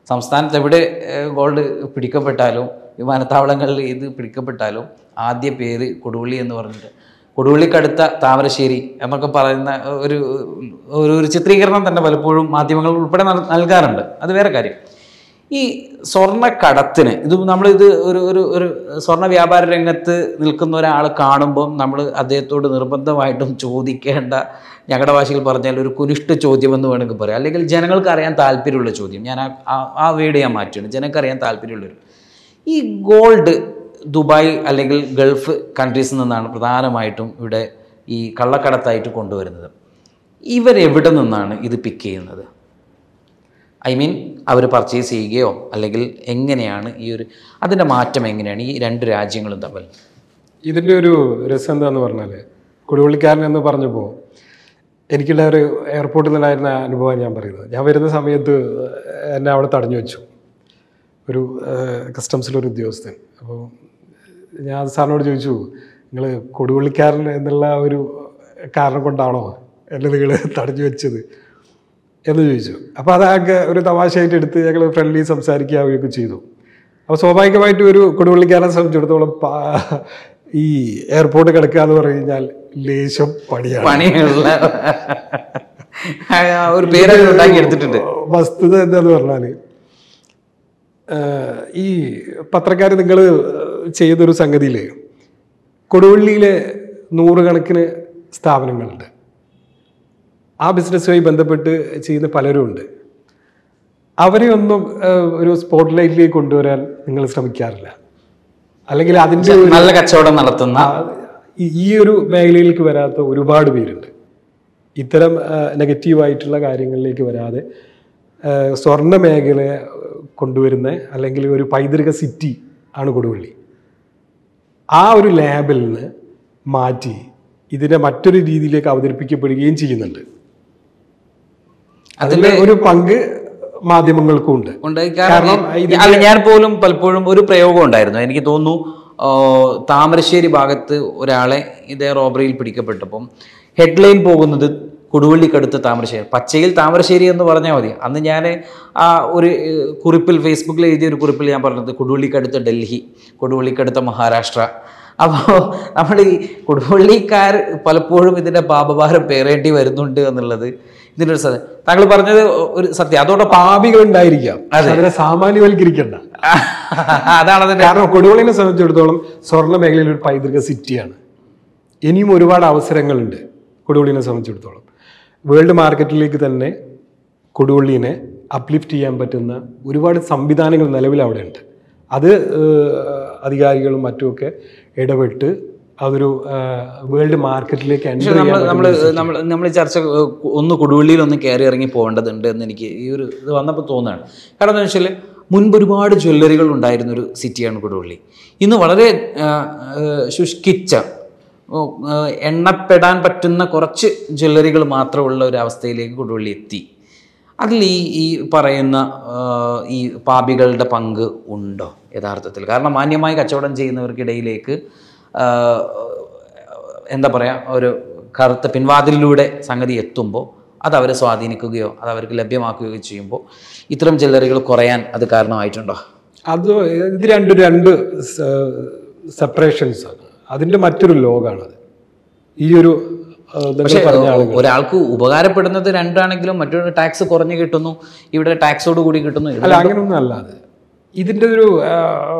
സംസ്ഥാനത്ത് എവിടെ ഏഹ്, ഗോൾഡ് പിടിക്കപ്പെട്ടാലും വിമാനത്താവളങ്ങളിൽ ഇത് പിടിക്കപ്പെട്ടാലും ആദ്യ പേര് കൊടുവള്ളി എന്ന് പറഞ്ഞിട്ട് കൊടുവള്ളിക്കടുത്ത താമരശ്ശേരി എന്നൊക്കെ പറയുന്ന ഒരു ഒരു ഒരു ചിത്രീകരണം തന്നെ പലപ്പോഴും മാധ്യമങ്ങൾ ഉൾപ്പെടെ നൽ- നൽകാറുണ്ട് അത് വേറെ കാര്യം ഈ സ്വർണ്ണക്കടത്തിന് ഇത് നമ്മളിത് ഒരു ഒരു ഒരു സ്വർണ്ണ വ്യാപാര രംഗത്ത് നിൽക്കുന്ന ഒരാൾ കാണുമ്പം നമ്മൾ അദ്ദേഹത്തോട് നിർബന്ധമായിട്ടും ചോദിക്കേണ്ട ഞങ്ങളുടെ ഭാഷയിൽ പറഞ്ഞാൽ ഒരു കുനിഷ്ഠ ചോദ്യം എന്ന് വേണമെങ്കിൽ പറയാം അല്ലെങ്കിൽ ജനങ്ങൾക്ക് അറിയാൻ താല്പര്യമുള്ള ചോദ്യം ഞാൻ ആ- ആ- ആ വേഡ് ഞാൻ മാറ്റുകയാണ് ജനങ്ങൾക്ക് അറിയാൻ താല്പര്യമുള്ളൊരു ഈ ഗോൾഡ് ദുബായ് അല്ലെങ്കിൽ ഗൾഫ് കൺട്രീസിൽ നിന്നാണ് പ്രധാനമായിട്ടും ഇവിടെ ഈ കള്ളക്കടത്തായിട്ട് കൊണ്ടുവരുന്നത് ഇവരെവിടെ നിന്നാണ് ഇത് പിക്ക് ചെയ്യുന്നത് ഐ മീൻ അവർ പർച്ചേസ് ചെയ്യുകയോ അല്ലെങ്കിൽ എങ്ങനെയാണ് ഈ ഒരു അതിൻ്റെ മാറ്റം എങ്ങനെയാണ് ഈ രണ്ട് രാജ്യങ്ങളും തമ്മിൽ ഇതിൻ്റെ ഒരു രസം എന്താന്ന് പറഞ്ഞാൽ കുടിവള്ളിക്കാരൻ എന്ന് പറഞ്ഞപ്പോൾ എനിക്കുള്ള ഒരു എയർപോർട്ടിൽ നിന്നുണ്ടായിരുന്ന അനുഭവം ഞാൻ പറയുന്നത് ഞാൻ വരുന്ന സമയത്ത് എന്നെ അവിടെ തടഞ്ഞു വെച്ചു ഒരു കസ്റ്റംസിലൊരു ഉദ്യോഗസ്ഥൻ അപ്പോൾ ഞാൻ സാറിനോട് ചോദിച്ചു നിങ്ങൾ കൊടുവള്ളിക്കാരൻ എന്നുള്ള ഒരു കാരണം കൊണ്ടാണോ എന്നെ നിങ്ങൾ തടഞ്ഞു വെച്ചത് എന്ന് ചോദിച്ചു അപ്പോൾ അതാകെ ഒരു തമാശയായിട്ട് എടുത്ത് ഞങ്ങൾ ഫ്രണ്ട്ലി സംസാരിക്കുകയൊക്കെ ചെയ്തു അപ്പോൾ സ്വാഭാവികമായിട്ടും ഒരു കൊടുവള്ളിക്കാരനെ സംബന്ധിച്ചിടത്തോളം പാ- ഈ എയർപോർട്ട് കിടക്കുക എന്ന് പറഞ്ഞു കഴിഞ്ഞാൽ ലേശം പണിയാണ് പണിയുള്ള ആ ഒരു പേര് ഉണ്ടാക്കി എടുത്തിട്ടുണ്ട് വസ്തുത എന്താന്ന് പറഞ്ഞാൽ ഈ പത്രക്കാർ നിങ്ങൾ ചെയ്യുന്നൊരു സംഗതിയിൽ കൊടുവള്ളിയിലെ നൂറുകണക്കിന് സ്ഥാപനങ്ങളുണ്ട് ആ ബിസിനസ്സുമായി ബന്ധപ്പെട്ട് ചെയ്യുന്ന പലരും ഉണ്ട് അവരെ ഒന്നും ഏഹ്, ഒരു സ്പോട്ട് ലൈറ്റിലേക്ക് കൊണ്ടുവരാൻ നിങ്ങൾ ശ്രമിക്കാറില്ല അല്ലെങ്കിൽ അതിൻ്റെ ഒരു നല്ല കച്ചവടം നടത്തുന്ന ഈ- ഈ ഒരു മേഖലയിലേക്ക് വരാത്ത ഒരുപാട് പേരുണ്ട് ഇത്തരം നെഗറ്റീവായിട്ടുള്ള കാര്യങ്ങളിലേക്ക് വരാതെ ആ, സ്വർണ്ണ മേഖലയെ കൊണ്ടുവരുന്ന അല്ലെങ്കിൽ ഒരു പൈതൃക സിറ്റി ആണ് കൊടുവള്ളി ആ ഒരു ലാബിൽ നിന്ന് മാറ്റി ഇതിനെ മറ്റൊരു രീതിയിലേക്ക് അവതരിപ്പിക്കപ്പെടുകയും ചെയ്യുന്നുണ്ട് അതിൽ ഒരു പങ്ക് മാധ്യമങ്ങൾക്കും ഉണ്ട് ഉണ്ട് കാരണം അല്ല ഞാൻ പോലും പലപ്പോഴും ഒരു പ്രയോഗം ഉണ്ടായിരുന്നു എനിക്ക് തോന്നുന്നു ആ, താമരശ്ശേരി ഭാഗത്ത് ഒരാളെ ഇതേ റോബറിയിൽ പിടിക്കപ്പെട്ടപ്പം ഹെഡ്ലൈൻ പോകുന്നത് കൊടുവള്ളിക്കടുത്ത് താമരശ്ശേരി പച്ചയിൽ താമരശ്ശേരി എന്ന് പറഞ്ഞാൽ മതി അന്ന് ഞാൻ ആ ഒരു ഏഹ്, കുറിപ്പിൽ ഫേസ്ബുക്കിൽ എഴുതിയ ഒരു കുറിപ്പിൽ ഞാൻ പറഞ്ഞത് കൊടുവള്ളിക്കടുത്ത് ഡൽഹി കൊടുവള്ളിക്കടുത്ത മഹാരാഷ്ട്ര അപ്പോൾ നമ്മൾ ഈ കൊടുവള്ളിക്കാർ പലപ്പോഴും ഇതിൻ്റെ പാപഭാരം പേറേണ്ടി വരുന്നുണ്ട് എന്നുള്ളത് ഇതിൻ്റെ ഒരു സത്യം താങ്കൾ പറഞ്ഞത് ഒരു സത്യം അതോടൊപ്പം പാപികൾ ഉണ്ടായിരിക്കാം പക്ഷെ അതിനെ സാമാന്യവൽക്കരിക്കണ്ട അതാണ് അതിൻ്റെ കാരണം കൊടുവള്ളിനെ സംബന്ധിച്ചിടത്തോളം സ്വർണ്ണ മേഖലയിൽ ഒരു പൈതൃക സിറ്റിയാണ് ഇനിയും ഒരുപാട് അവസരങ്ങളുണ്ട് കൊടുവള്ളിനെ സംബന്ധിച്ചിടത്തോളം വേൾഡ് മാർക്കറ്റിലേക്ക് തന്നെ കൊടുവള്ളിനെ അപ്ലിഫ്റ്റ് ചെയ്യാൻ പറ്റുന്ന ഒരുപാട് സംവിധാനങ്ങൾ നിലവിൽ അവിടെ ഉണ്ട് അത് ഏഹ്, അധികാരികളും മറ്റുമൊക്കെ ഇടപെട്ട് അതൊരു വേൾഡ് മാർക്കറ്റിലേക്ക് എൻ്റർ നമ്മൾ ചെയ്യാൻ നമ്മൾ നമ്മൾ നമ്മൾ ഈ ചർച്ച ഏഹ്, ഒന്ന് കൊടുവള്ളിയിൽ ഒന്ന് കയറി ഇറങ്ങി പോകേണ്ടതുണ്ട് എന്ന് എനിക്ക് ഈ ഒരു ഇത് വന്നപ്പോൾ തോന്നുകയാണ് കാരണം എന്താ വെച്ചാൽ മുൻപ് ഒരുപാട് ജ്വല്ലറികൾ ഉണ്ടായിരുന്ന ഒരു സിറ്റിയാണ് കൊടുവള്ളി ഇന്ന് വളരെ ആഹ്, ആഹ്, ശുഷ്കിച്ച ഓ, ആഹ്, എണ്ണപ്പെടാൻ പറ്റുന്ന കുറച്ച് ജ്വല്ലറികൾ മാത്രമുള്ള ഒരു അവസ്ഥയിലേക്ക് കൊടുവള്ളി എത്തി അതിൽ ഈ ഈ പറയുന്ന ആഹ്, ഈ പാപികളുടെ പങ്ക് ഉണ്ടോ യഥാർത്ഥത്തിൽ കാരണം മാന്യമായി കച്ചവടം ചെയ്യുന്നവർക്കിടയിലേക്ക് ആഹ്, എന്താ പറയുക ഒരു കറുത്ത പിൻവാതിലിലൂടെ സംഗതി എത്തുമ്പോൾ അത് അവരെ സ്വാധീനിക്കുകയോ അത് അവർക്ക് ലഭ്യമാക്കുകയോ ചെയ്യുമ്പോൾ ഇത്തരം ജ്വല്ലറികൾ കുറയാൻ അത് കാരണമായിട്ടുണ്ടോ അത് ഇത് രണ്ടും രണ്ട് സെപ്പറേഷൻസ് ആണ് അതിൻ്റെ മറ്റൊരു ലോകമാണത് ഈ ഒരു ആ, നിങ്ങൾ പറഞ്ഞ ആളുകൾ ഒരാൾക്ക് ഉപകാരപ്പെടുന്നത് രണ്ടാണെങ്കിലും മറ്റൊരു ടാക്സ് കുറഞ്ഞു കിട്ടുന്നു ഇവിടെ ടാക്സോട് കൂടി കിട്ടുന്നു ഇത് അല്ല അങ്ങനെയൊന്നും അല്ല അത് ഇതിൻ്റെ ഒരു ആ,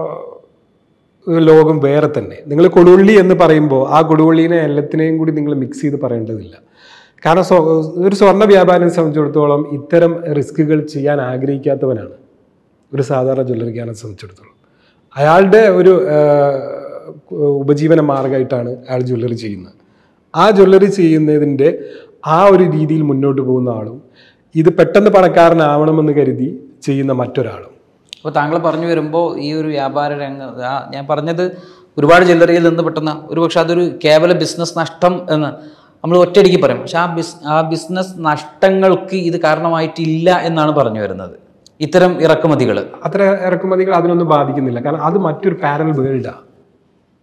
ഒരു ലോകം വേറെ തന്നെ നിങ്ങൾ കൊടുവള്ളി എന്ന് പറയുമ്പോൾ ആ കൊടുവള്ളിനെ എല്ലാത്തിനെയും കൂടി നിങ്ങൾ മിക്സ് ചെയ്ത് പറയേണ്ടതില്ല കാരണം സ്വ- ഒരു സ്വർണ്ണ വ്യാപാരിയെ സംബന്ധിച്ചിടത്തോളം ഇത്തരം റിസ്കുകൾ ചെയ്യാൻ ആഗ്രഹിക്കാത്തവനാണ് ഒരു സാധാരണ ജ്വല്ലറിക്കാരനെ സംബന്ധിച്ചിടത്തോളം അയാളുടെ ഒരു ആ, ഉപജീവന മാർഗമായിട്ടാണ് അയാൾ ജ്വല്ലറി ചെയ്യുന്നത് ആ ജ്വല്ലറി ചെയ്യുന്നതിൻ്റെ ആ ഒരു രീതിയിൽ മുന്നോട്ട് പോകുന്ന ആളും ഇത് പെട്ടെന്ന് പണക്കാരനാവണമെന്ന് കരുതി ചെയ്യുന്ന മറ്റൊരാളും അപ്പോൾ താങ്കൾ പറഞ്ഞു വരുമ്പോൾ ഈ ഒരു വ്യാപാര രംഗം ആ ഞാൻ പറഞ്ഞത് ഒരുപാട് ജ്വല്ലറിയിൽ നിന്ന് പെട്ടെന്ന് ഒരുപക്ഷെ അതൊരു കേവല ബിസിനസ് നഷ്ടം എന്ന് നമ്മൾ ഒറ്റയടിക്ക് പറയും പക്ഷെ ആ ബിസ് ആ ബിസിനസ് നഷ്ടങ്ങൾക്ക് ഇത് കാരണമായിട്ടില്ല എന്നാണ് പറഞ്ഞു വരുന്നത് ഇത്തരം ഇറക്കുമതികൾ അത്ര ഇറക്കുമതികൾ അതിനൊന്നും ബാധിക്കുന്നില്ല കാരണം അത് മറ്റൊരു പാരൽ വേൾഡാണ്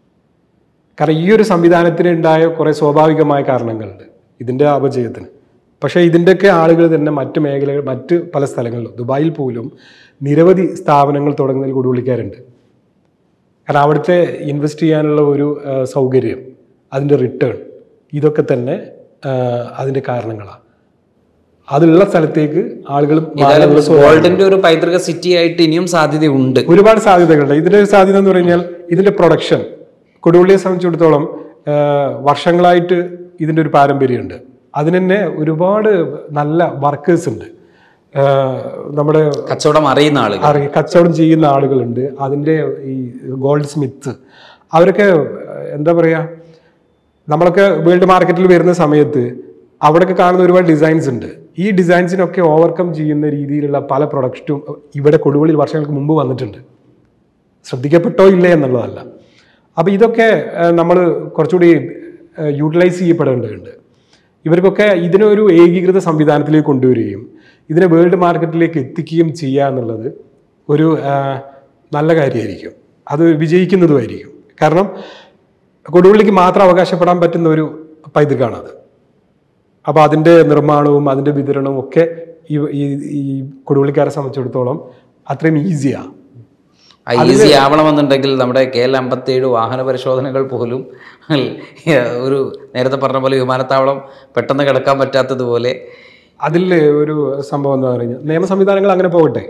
കാരണം ഈ ഒരു സംവിധാനത്തിന് ഉണ്ടായ കുറേ സ്വാഭാവികമായ കാരണങ്ങളുണ്ട് ഇതിൻ്റെ അപജയത്തിന് പക്ഷേ ഇതിൻ്റെയൊക്കെ ആളുകൾ തന്നെ മറ്റ് മേഖലകൾ മറ്റ് പല സ്ഥലങ്ങളിലും ദുബായിൽ പോലും നിരവധി സ്ഥാപനങ്ങൾ തുടങ്ങുന്നതിൽ കൊടുവിളിക്കാരുണ്ട് കാരണം അവിടുത്തെ ഇൻവെസ്റ്റ് ചെയ്യാനുള്ള ഒരു ആ, സൗകര്യം അതിൻ്റെ റിട്ടേൺ ഇതൊക്കെ തന്നെ ആ, അതിൻ്റെ കാരണങ്ങളാണ് അതുള്ള സ്ഥലത്തേക്ക് ആളുകൾ ഏതായാലും ഗോൾഡിന്റെ ഒരു പൈതൃക സിറ്റി ആയിട്ട് ഇനിയും സാധ്യതയുണ്ട് ഒരുപാട് സാധ്യതകളുണ്ട് ഇതിന്റെ ഒരു സാധ്യത എന്ന് പറഞ്ഞാൽ ഇതിന്റെ പ്രൊഡക്ഷൻ കൊടുവള്ളിയെ സംബന്ധിച്ചിടത്തോളം ആ, വർഷങ്ങളായിട്ട് ഇതിന്റെ ഒരു പാരമ്പര്യമുണ്ട് അതിന് തന്നെ ഒരുപാട് നല്ല വർക്കേഴ്സ് ഉണ്ട് ആ, നമ്മുടെ കച്ചവടം അറിയുന്ന ആളുകൾ അറി കച്ചവടം ചെയ്യുന്ന ആളുകളുണ്ട് അതിൻ്റെ ഈ ഗോൾഡ് സ്മിത്ത് അവരൊക്കെ എന്താ പറയുക നമ്മളൊക്കെ വേൾഡ് മാർക്കറ്റിൽ വരുന്ന സമയത്ത് അവിടെയൊക്കെ കാണുന്ന ഒരുപാട് ഡിസൈൻസ് ഉണ്ട് ഈ ഡിസൈൻസിനൊക്കെ ഓവർകം ചെയ്യുന്ന രീതിയിലുള്ള പല പ്രൊഡക്റ്റും ഇവിടെ കൊടുവള്ളിൽ വർഷങ്ങൾക്ക് മുമ്പ് വന്നിട്ടുണ്ട് ശ്രദ്ധിക്കപ്പെട്ടോ ഇല്ലേ എന്നുള്ളതല്ല അപ്പോൾ ഇതൊക്കെ നമ്മൾ കുറച്ചുകൂടി യൂട്ടിലൈസ് ചെയ്യപ്പെടേണ്ടതുണ്ട് ഇവർക്കൊക്കെ ഇതിനൊരു ഏകീകൃത സംവിധാനത്തിലേക്ക് കൊണ്ടുവരികയും ഇതിനെ വേൾഡ് മാർക്കറ്റിലേക്ക് എത്തിക്കുകയും ചെയ്യുക എന്നുള്ളത് ഒരു ആ, നല്ല കാര്യമായിരിക്കും അത് വിജയിക്കുന്നതുമായിരിക്കും കാരണം കൊടുവള്ളിക്ക് മാത്രം അവകാശപ്പെടാൻ പറ്റുന്ന ഒരു പൈതൃകമാണത് അപ്പോൾ അതിൻ്റെ നിർമ്മാണവും അതിൻ്റെ വിതരണവും ഒക്കെ ഈ ഈ ഈ കൊടുവള്ളിക്കാരെ സംബന്ധിച്ചിടത്തോളം അത്രയും ഈസിയാണ് ഈസി ആവണമെന്നുണ്ടെങ്കിൽ നമ്മുടെ കെ എൽ അമ്പത്തേഴ് വാഹന പരിശോധനകൾ പോലും ഒരു നേരത്തെ പറഞ്ഞ പോലെ വിമാനത്താവളം പെട്ടെന്ന് കിടക്കാൻ പറ്റാത്തതുപോലെ അതിൽ ഒരു സംഭവം എന്താ പറയുക നിയമ സംവിധാനങ്ങൾ അങ്ങനെ പോകട്ടെ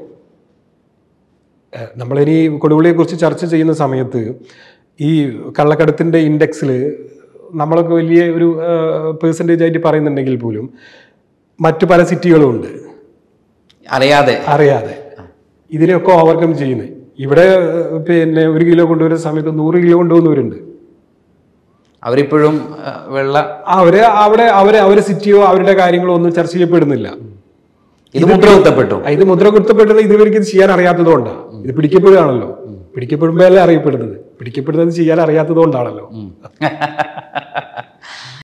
ഏഹ് നമ്മളിനി കൊടുവള്ളിയെ കുറിച്ച് ചർച്ച ചെയ്യുന്ന സമയത്ത് ഈ കള്ളക്കടത്തിന്റെ ഇൻഡെക്സിൽ നമ്മളൊക്കെ വലിയ ഒരു പേഴ്സൻറ്റേജ് ആയിട്ട് പറയുന്നുണ്ടെങ്കിൽ പോലും മറ്റു പല സിറ്റികളും ഉണ്ട് അറിയാതെ അറിയാതെ ഇതിനെയൊക്കെ ഓവർകം ചെയ്യുന്നത് ഇവിടെ ഏഹ് പിന്നെ ഒരു കിലോ കൊണ്ടുവരുന്ന സമയത്ത് നൂറ് കിലോ കൊണ്ടുപോകുന്നവരുണ്ട് അവരിപ്പോഴും ആ, വെള്ള അവര് അവിടെ അവരെ അവരെ സിറ്റിയോ അവരുടെ കാര്യങ്ങളോ ഒന്നും ചർച്ച ചെയ്യപ്പെടുന്നില്ല ഇത് മുദ്ര കുത്തപ്പെട്ടു ആ, ഇത് മുദ്ര കുത്തപ്പെട്ടത് ഇതുവരെയ്ക്ക് ഇത് ചെയ്യാൻ അറിയാത്തതുകൊണ്ടാണ് ഇത് പിടിക്കപ്പെടുകയാണല്ലോ പിടിക്കപ്പെടുമ്പോഴല്ലേ അറിയപ്പെടുന്നത് പിടിക്കപ്പെടുന്നത് ചെയ്യാൻ അറിയാത്തതുകൊണ്ടാണല്ലോ